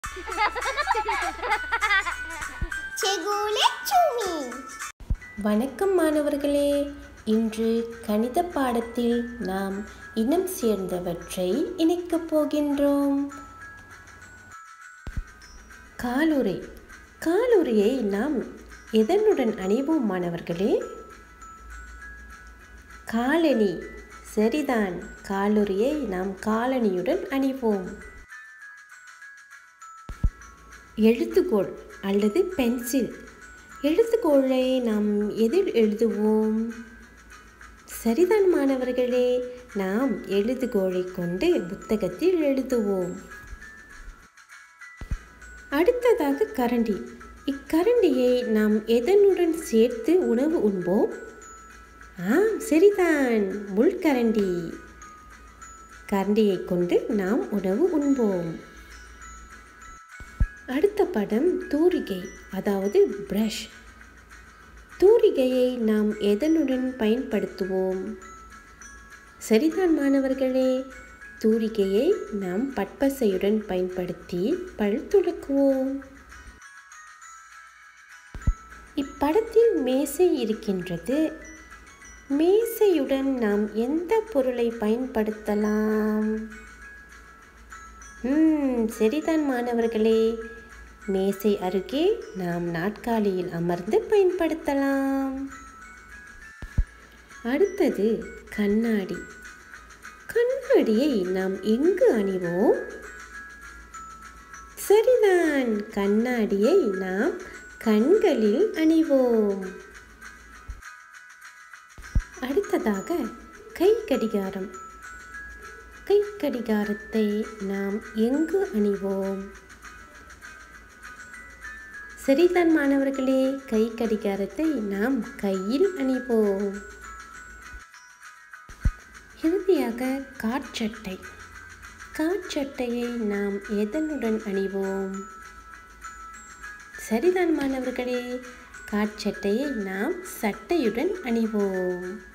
செகுலே சுமி வணக்கம் மாணவர்களே இன்று கணித பாடத்தில் நாம் இனம் சேர்ந்தவற்றை இணைக்கப் போகின்றோம் காலுரை காலுரையை நாம் எதனுடன் அணிவோம் மாணவர்களே காலணி சரிதான் காலுரையை நாம் காலணியுடன் அணிவோம் எழுத்துக்கோள் அல்லது பென்சில் எழுத்துக்கோளை நாம் எதில் எழுதுவோம் சரிதான் மாணவர்களே நாம் எழுதுகோளை கொண்டு புத்தகத்தில் எழுதுவோம் அடுத்ததாக கரண்டி இக்கரண்டியை நாம் எதனுடன் சேர்த்து உணவு உண்போம் ஆம் சரிதான் முள்கரண்டி கரண்டியை கொண்டு நாம் உணவு உண்போம் அடுத்த படம் தூரிகை அதாவது பிரஷ் தூரிகையை நாம் எதனுடன் பயன்படுத்துவோம் சரிதான் மாணவர்களே தூரிகையை நாம் பட்பசையுடன் பயன்படுத்தி பல் துலக்குவோம் இப்படத்தில் மேசை இருக்கின்றது மேசையுடன் நாம் எந்த பொருளை பயன்படுத்தலாம் ம் சரிதான் மாணவர்களே மேசை அருகே நாம் நாட்காலியில் அமர்ந்து பயன்படுத்தலாம் அடுத்தது கண்ணாடி கண்ணாடியை நாம் எங்கு அணிவோம் சரிதான் கண்ணாடியை நாம் கண்களில் அணிவோம் அடுத்ததாக கை கடிகாரம் கை கடிகாரத்தை நாம் எங்கு அணிவோம் சரிதான் மாணவர்களே கை கடிகாரத்தை நாம் கையில் அணிவோம் இறுதியாக காற்சட்டை காற்சட்டையை நாம் எதனுடன் அணிவோம் சரிதான் மாணவர்களே காற்சட்டையை நாம் சட்டையுடன் அணிவோம்